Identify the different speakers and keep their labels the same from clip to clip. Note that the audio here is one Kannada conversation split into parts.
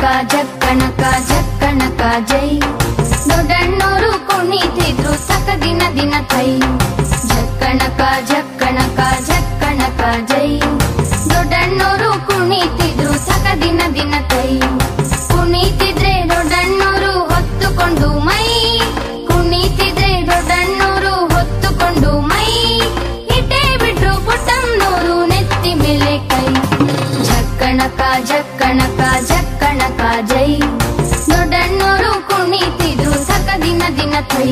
Speaker 1: ಜಕ್ಕಣಕ ಜಕ್ಕಣಕ ಜಕ್ಕಣಕ ಜೈ ದೊಡ್ಡಣ್ಣೋರು ಕುಣಿತಿದ್ರು ಸಕ ದಿನ ದಿನ ಕೈ ಜಕ್ಕಣಕ ಜಕ್ಕಣಕ ಜಕ್ಕಣಕ ಜೈ ದೊಡ್ಡಣ್ಣೋರು ಕುಣಿತಿದ್ರು ಸಕ ದಿನ ದಿನ ಕೈ ಕುಣಿತಿದ್ರೆ ದೊಡ್ಡಣ್ಣೋರು ಹೊತ್ತುಕೊಂಡು ಮೈ ಕುಣಿತಿದ್ರೆ ದೊಡ್ಡಣ್ಣೋರು ಹೊತ್ತುಕೊಂಡು ಮೈ ಇಟ್ಟೇ ಬಿಟ್ರು ಪುಟ್ಟಮ್ಮನೋರು ನೆತ್ತಿ ಮೇಲೆ ಕೈ ಜಕ್ಕಣಕ ಜಕ್ಕಣಕ ಜಕ್ಕಣಕ ಜೈ ದೊಡ್ಡಣ್ಣೋರು ಕುಣಿತಿದ್ರು ಸಕ ದಿನ ದಿನ ಕೈ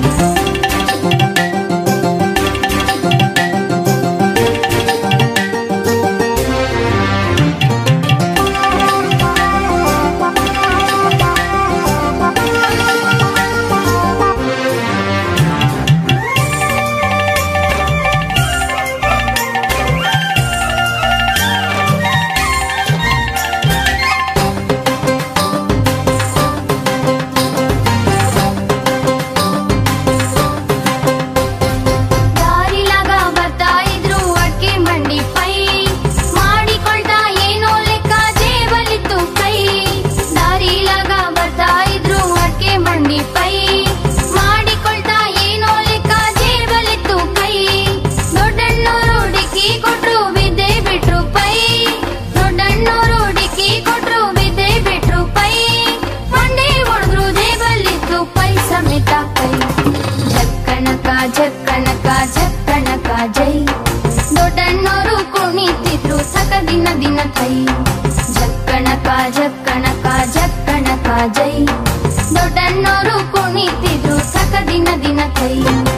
Speaker 1: ದಾರಿಲಾಗ ಬರ್ತಾ ಇದ್ರು ಅಡ್ಕೆ ಮಂಡಿ ಪೈ ಮಾಡಿಕೊಳ್ತಾ ಏನೋ ಲೆಕ್ಕ ಜೇಬಲಿತ್ತು ಕೈ ದಾರಿಲಾಗ ಬರ್ತಾ ಇದ್ರು ಅಡ್ಕೆ ಮಂಡಿ ಪೈ ಮಾಡಿಕೊಳ್ತಾ ಏನೋ ಲೆಕ್ಕ ಜೇಬಲಿತ್ತು ಕೈ ದೊಡ್ಡಣ್ಣೋರು ಡಿಕ್ಕಿ ಕೊಟ್ರು ಬಿದ್ದೆ ಬಿಟ್ರು ಪೈ ದೊಡ್ಡಣ್ಣೋರು ಡಿಕ್ಕಿ ಕೊಟ್ರು ಬಿದ್ದೆ ಬಿಟ್ರು ಪೈ ಮಂಡೆ ಹೊಡೆದ್ರು ಜೇಬಲಿತ್ತು ಪೈ ಸಮೇತ ಕೈ ಜಕ್ಕಣಕ ಜಕ್ಕಣಕ ಜಕ್ಕಣಕ ಜೈ ದೊಡ್ಡಣ್ಣೋರು ಕುಣಿತಿದ್ರು ಸಕ ದಿನ ದಿನ ಕೈ ಜಕ್ಕಣಕ ಜಕ್ಕಣಕ ಜಕ್ಕಣಕ ಜೈ ದೊಡ್ಡಣ್ಣೋರು ಕುಣಿತಿದ್ರು ಸಕ ದಿನ ದಿನ ಕೈ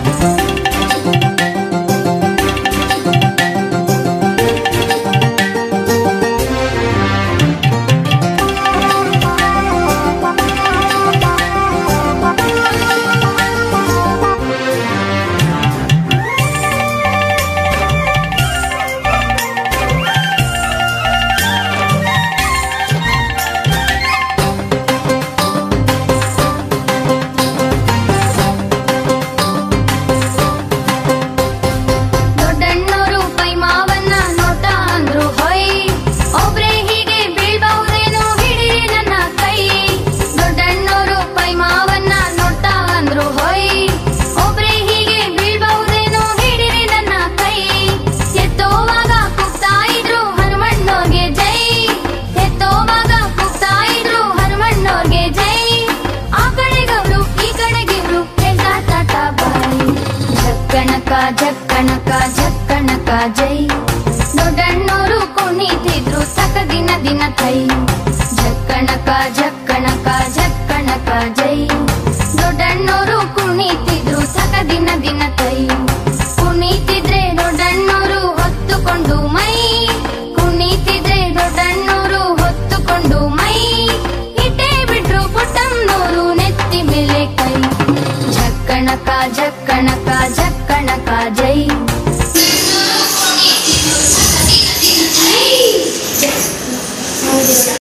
Speaker 1: ದೊಡ್ಡಣ್ಣೋರು ಪೈ ಮಾವನ್ನ ನೋಟ ಅಂದ್ರು ಹೊಯ್ ಒಬ್ರೇ ಹೀಗೆ ಬೀಳ್ಬಹುದೇನೋ ಹಿಡಿರಿ ನನ್ನ ಕೈ ದೊಡ್ಡಣ್ಣೋರು ಪೈ ಮಾವನ್ನ ನೋಟ ಅಂದ್ರು ಹೊಯ್ ಒಬ್ರೇ ಹೀಗೆ ಬೀಳ್ಬಹುದೇನೋ ಹಿಡಿರಿ ನನ್ನ ಕೈ ಎತ್ತೋವಾಗ ಕೂಗ್ತಾ ಇದ್ರು ಹನುಮಣ್ಣೋರ್ಗೆ ಜೈ ಎತ್ತೋವಾಗ ಕೂಗ್ತಾ ಇದ್ರು ಹನುಮಣ್ಣೋರ್ಗೆ ಜೈ ಆ ಕಡೆಗವ್ರು ಈ ಕಡೆಗಿವ್ರು ಹೇಳ್ತಾ ಟಾಟಾ ಬಾಯ್ ಜಕ್ಕಣಕ ಜಕ್ಕಣಕ ಜಕ್ಕಣಕ ಜೈ ದೊಡ್ಡಣ್ಣೋರು ಕುಣಿತಿದ್ರು ಸಕ ದಿನ ದಿನ ಕೈ ಜಕ್ಕಣಕ ಜಕ್ಕಣಕ ಜಕ್ಕಣಕ ಜೈ ದೊಡ್ಡಣ್ಣೋರು ಕುಣಿತಿದ್ರು ಸಕ ದಿನ ದಿನ ಕೈ ಕುಣಿತಿದ್ರೆ ದೊಡ್ಡಣ್ಣೋರು ಹೊತ್ತುಕೊಂಡು ಮೈ ಕುಣಿತಿದ್ರೆ ದೊಡ್ಡಣ್ಣೋರು ಹೊತ್ತುಕೊಂಡು ಮೈ ಇಟ್ಟೇ ಬಿಟ್ರು ಪುಟ್ಟಮ್ಮನೋರು ನೆತ್ತಿ ಮೇಲೆ ಕೈ ಜಕ್ಕಣಕ ಜಕ್ಕಣಕ ಜಕ್ಕಣಕ ಜೈ